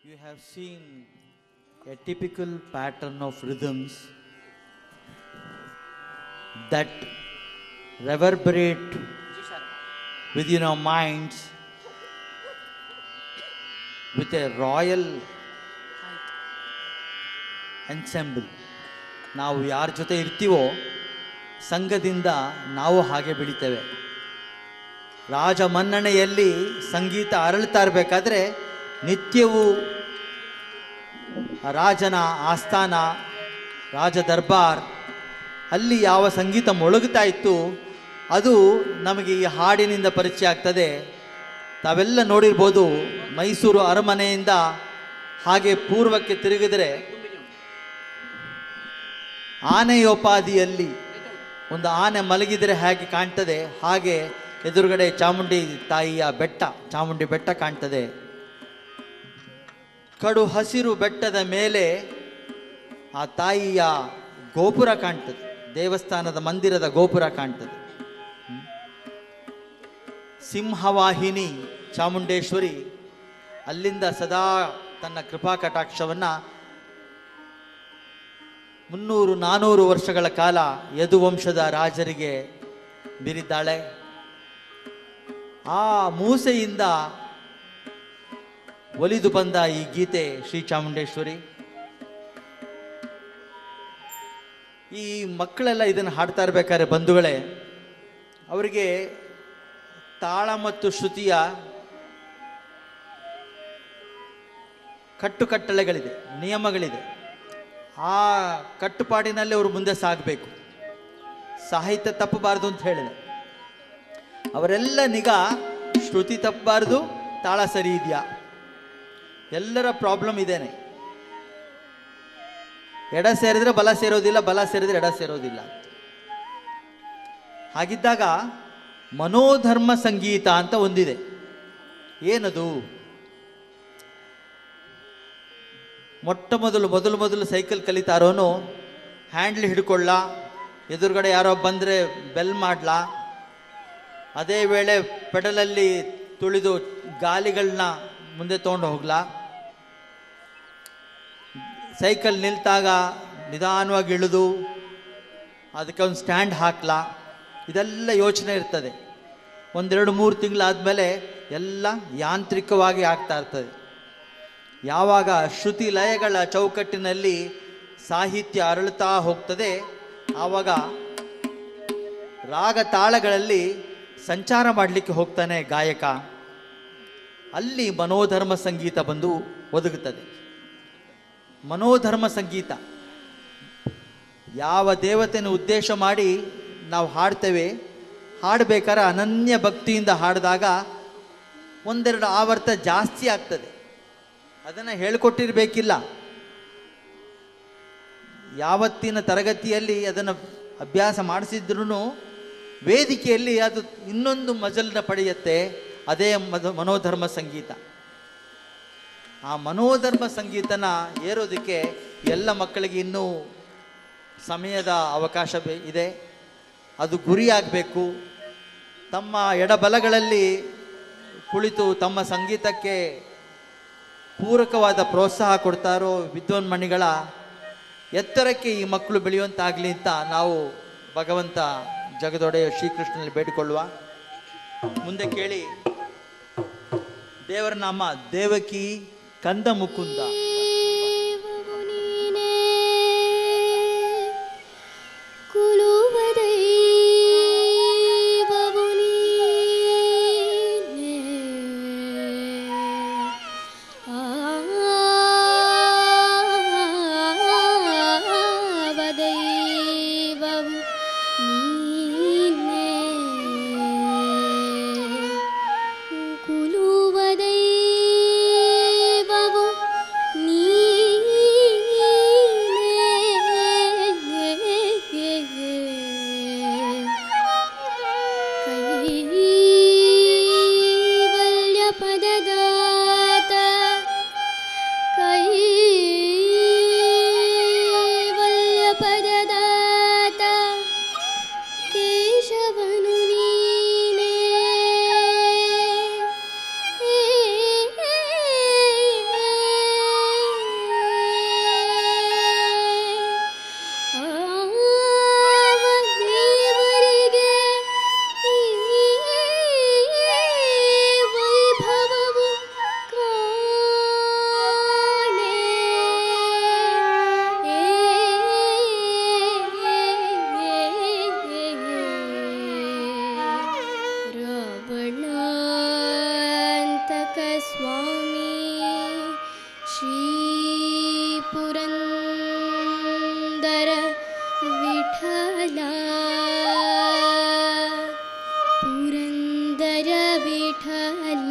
You have seen a typical pattern of rhythms that reverberate within our minds with a royal ensemble. ನಾವು ಯಾರ ಜೊತೆ ಇರ್ತೀವೋ ಸಂಘದಿಂದ ನಾವು ಹಾಗೆ ಬೆಳಿತೇವೆ ರಾಜ ಮನ್ನಣೆಯಲ್ಲಿ ಸಂಗೀತ ಅರಳ್ತಾ ಇರಬೇಕಾದ್ರೆ ನಿತ್ಯವೂ ರಾಜನ ಆಸ್ಥಾನ ರಾಜ ದರ್ಬಾರ್ ಅಲ್ಲಿ ಯಾವ ಸಂಗೀತ ಮೊಳಗುತ್ತಾ ಇತ್ತು ಅದು ನಮಗೆ ಈ ಹಾಡಿನಿಂದ ಪರಿಚಯ ಆಗ್ತದೆ ತಾವೆಲ್ಲ ನೋಡಿರ್ಬೋದು ಮೈಸೂರು ಅರಮನೆಯಿಂದ ಹಾಗೆ ಪೂರ್ವಕ್ಕೆ ತಿರುಗಿದರೆ ಆನೆಯೋಪಾದಿಯಲ್ಲಿ ಒಂದು ಆನೆ ಮಲಗಿದರೆ ಹೇಗೆ ಕಾಣ್ತದೆ ಹಾಗೆ ಎದುರುಗಡೆ ಚಾಮುಂಡಿ ತಾಯಿಯ ಬೆಟ್ಟ ಚಾಮುಂಡಿ ಬೆಟ್ಟ ಕಾಣ್ತದೆ ಕಡು ಹಸಿರು ಬೆಟ್ಟದ ಮೇಲೆ ಆ ತಾಯಿಯ ಗೋಪುರ ಕಾಣ್ತದೆ ದೇವಸ್ಥಾನದ ಮಂದಿರದ ಗೋಪುರ ಕಾಣ್ತದೆ ಹ್ಮ್. ಸಿಂಹವಾಹಿನಿ ಚಾಮುಂಡೇಶ್ವರಿ ಅಲ್ಲಿಂದ ಸದಾ ತನ್ನ ಕೃಪಾ ಕಟಾಕ್ಷವನ್ನು ಮುನ್ನೂರು ನಾನೂರು ವರ್ಷಗಳ ಕಾಲ ಯದುವಂಶದ ರಾಜರಿಗೆ ಬೀರಿದ್ದಾಳೆ ಆ ಮೂಸೆಯಿಂದ ಒಲಿದು ಬಂದ ಈ ಗೀತೆ ಶ್ರೀ ಚಾಮುಂಡೇಶ್ವರಿ ಈ ಮಕ್ಕಳೆಲ್ಲ ಇದನ್ನು ಹಾಡ್ತಾ ಇರ್ಬೇಕಾದ್ರೆ ಬಂಧುಗಳೇ ಅವರಿಗೆ ತಾಳ ಮತ್ತು ಶ್ರುತಿಯ ಕಟ್ಟುಕಟ್ಟಳೆಗಳಿದೆ ನಿಯಮಗಳಿದೆ ಆ ಕಟ್ಟುಪಾಡಿನಲ್ಲಿ ಅವರು ಮುಂದೆ ಸಾಗಬೇಕು ಸಾಹಿತ್ಯ ತಪ್ಪಬಾರದು ಅಂತ ಹೇಳಿದೆ ಅವರೆಲ್ಲ ನಿಗಾ ಶ್ರುತಿ ತಪ್ಪಬಾರ್ದು ತಾಳ ಸರಿ ಇದೆಯಾ ಎಲ್ಲರ ಪ್ರಾಬ್ಲಮ್ ಇದೇನೆ ಎಡ ಸೇರಿದ್ರೆ ಬಲ ಸೇರೋದಿಲ್ಲ ಬಲ ಸೇರಿದ್ರೆ ಎಡ ಸೇರೋದಿಲ್ಲ ಹಾಗಿದ್ದಾಗ ಮನೋಧರ್ಮ ಸಂಗೀತ ಅಂತ ಒಂದಿದೆ ಏನದು ಮೊಟ್ಟ ಮೊದಲು ಮೊದಲು ಮೊದಲು ಸೈಕಲ್ ಕಲಿತಾರೋನು ಹ್ಯಾಂಡ್ಲ್ ಹಿಡ್ಕೊಳ್ಳ ಎದುರುಗಡೆ ಯಾರೋ ಬಂದರೆ ಬೆಲ್ ಮಾಡ್ಲಾ ಅದೇ ವೇಳೆ ಪೆಡಲಲ್ಲಿ ತುಳಿದು ಗಾಲಿಗಳನ್ನ ಮುಂದೆ ತೊಗೊಂಡು ಹೋಗ್ಲಾ ಸೈಕಲ್ ನಿಲ್ತಾಗ ನಿಧಾನವಾಗಿ ಇಳಿದು ಅದಕ್ಕೆ ಒಂದು ಸ್ಟ್ಯಾಂಡ್ ಹಾಕ್ಲಾ ಇದೆಲ್ಲ ಯೋಚನೆ ಇರ್ತದೆ ಒಂದೆರಡು ಮೂರು ತಿಂಗಳಾದಮೇಲೆ ಎಲ್ಲ ಯಾಂತ್ರಿಕವಾಗಿ ಆಗ್ತಾ ಇರ್ತದೆ ಯಾವಾಗ ಶ್ರುತಿ ಲಯಗಳ ಚೌಕಟ್ಟಿನಲ್ಲಿ ಸಾಹಿತ್ಯ ಅರಳುತ್ತಾ ಹೋಗ್ತದೆ ಆವಾಗ ರಾಗ ತಾಳಗಳಲ್ಲಿ ಸಂಚಾರ ಮಾಡಲಿಕ್ಕೆ ಹೋಗ್ತಾನೆ ಗಾಯಕ ಅಲ್ಲಿ ಮನೋಧರ್ಮ ಸಂಗೀತ ಬಂದು ಒದಗುತ್ತದೆ ಮನೋಧರ್ಮ ಸಂಗೀತ ಯಾವ ದೇವತೆಯನ್ನು ಉದ್ದೇಶ ಮಾಡಿ ನಾವು ಹಾಡ್ತೇವೆ ಹಾಡಬೇಕಾದ್ರೆ ಅನನ್ಯ ಭಕ್ತಿಯಿಂದ ಹಾಡಿದಾಗ ಒಂದೆರಡು ಆವರ್ತ ಜಾಸ್ತಿ ಆಗ್ತದೆ ಅದನ್ನು ಹೇಳಿಕೊಟ್ಟಿರಬೇಕಿಲ್ಲ ಯಾವತ್ತಿನ ತರಗತಿಯಲ್ಲಿ ಅದನ್ನು ಅಭ್ಯಾಸ ಮಾಡಿಸಿದ್ರೂ ವೇದಿಕೆಯಲ್ಲಿ ಅದು ಇನ್ನೊಂದು ಮಜಲನ್ನ ಪಡೆಯುತ್ತೆ ಅದೇ ಮದ ಮನೋಧರ್ಮ ಸಂಗೀತ ಆ ಮನೋಧರ್ಮ ಸಂಗೀತನ ಏರೋದಕ್ಕೆ ಎಲ್ಲ ಮಕ್ಕಳಿಗೆ ಇನ್ನೂ ಸಮಯದ ಅವಕಾಶ ಬೆ- ಇದೆ ಅದು ಗುರಿಯಾಗಬೇಕು ತಮ್ಮ ಎಡಬಲಗಳಲ್ಲಿ ಕುಳಿತು ತಮ್ಮ ಸಂಗೀತಕ್ಕೆ ಪೂರಕವಾದ ಪ್ರೋತ್ಸಾಹ ಕೊಡ್ತಾರೋ ವಿದ್ವಾನ್ಮಣಿಗಳ ಎತ್ತರಕ್ಕೆ ಈ ಮಕ್ಕಳು ಬೆಳೆಯುವಂತಾಗಲಿ ಅಂತ ನಾವು ಭಗವಂತ ಜಗದೊಡೆಯ ಶ್ರೀಕೃಷ್ಣನಲ್ಲಿ ಬೇಡಿಕೊಳ್ಳುವ ಮುಂದೆ ಕೇಳಿ ದೇವರ ನಾಮ ದೇವಕಿ ಕಂದ ಮುಕುಂದ ದೇವವು ನೀನೇ ಕುಲುವ ದೈವವು ನೀನೇ ಆವ ದೈವವು ನೀನೇ ಕುಲುವ ದೈವವು ವಿಠಲ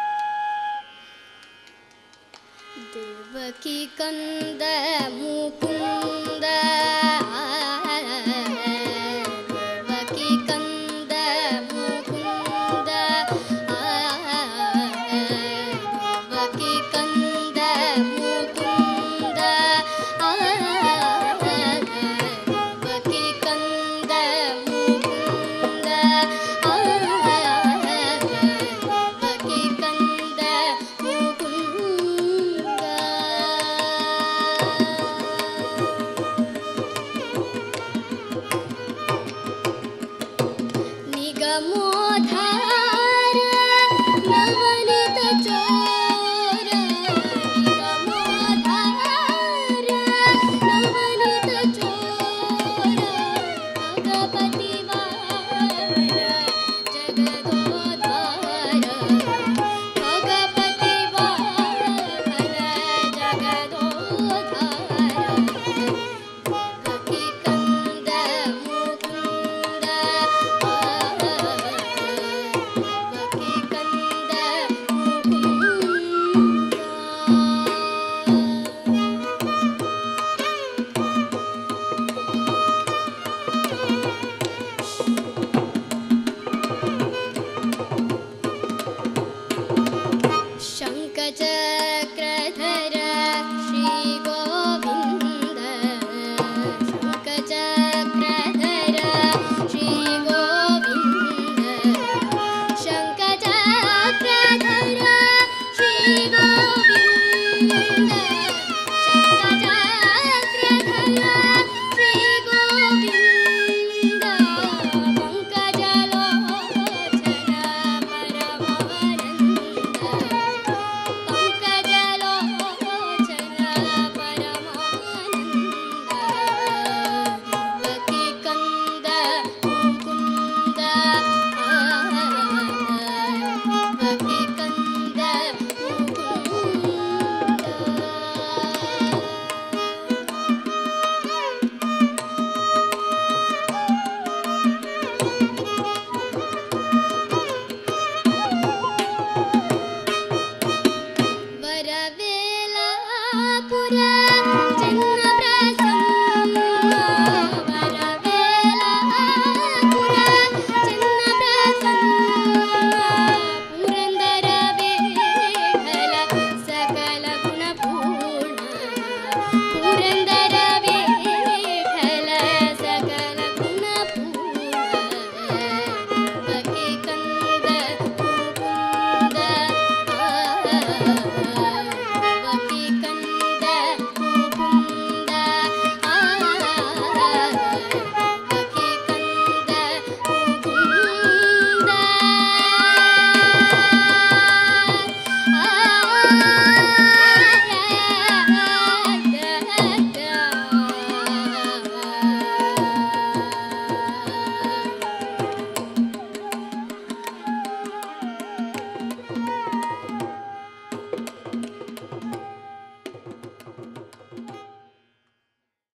ದೇವಕಿ ಕಂದ ಮುಕುಂದ